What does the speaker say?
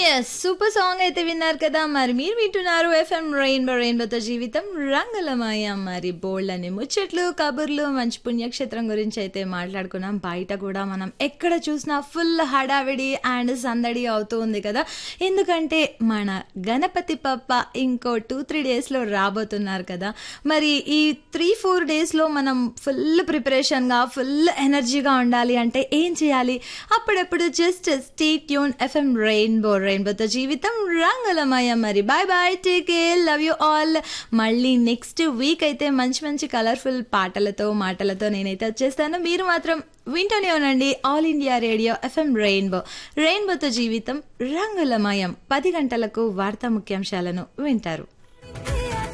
yes super song అయితే విన్నారు కదా మరి మీరు వింటున్నారు ఎఫ్ఎం రెయిన్బో రెయిన్బోతో జీవితం రంగులమయ మరి బోల్డ్ అని ముచ్చట్లు కబుర్లు మంచి పుణ్యక్షేత్రం గురించి అయితే మాట్లాడుకున్నాం బయట కూడా మనం ఎక్కడ చూసినా ఫుల్ హడావిడి అండ్ సందడి అవుతూ ఉంది కదా ఎందుకంటే మన గణపతి పప్ప ఇంకో టూ త్రీ డేస్లో రాబోతున్నారు కదా మరి ఈ త్రీ ఫోర్ డేస్లో మనం ఫుల్ ప్రిపరేషన్గా ఫుల్ ఎనర్జీగా ఉండాలి అంటే ఏం చేయాలి అప్పుడప్పుడు just stay tune FM rainbow రెయిన్బోతో జీవితం రంగులమయం మరి bye bye take love you all మళ్ళీ నెక్స్ట్ వీక్ అయితే మంచి మంచి కలర్ఫుల్ పాటలతో మాటలతో నేనైతే వచ్చేస్తాను మీరు మాత్రం వింటూనే ఉండండి all India radio FM rainbow రెయిన్బోతో జీవితం రంగులమయం పది గంటలకు వార్తా ముఖ్యాంశాలను వింటారు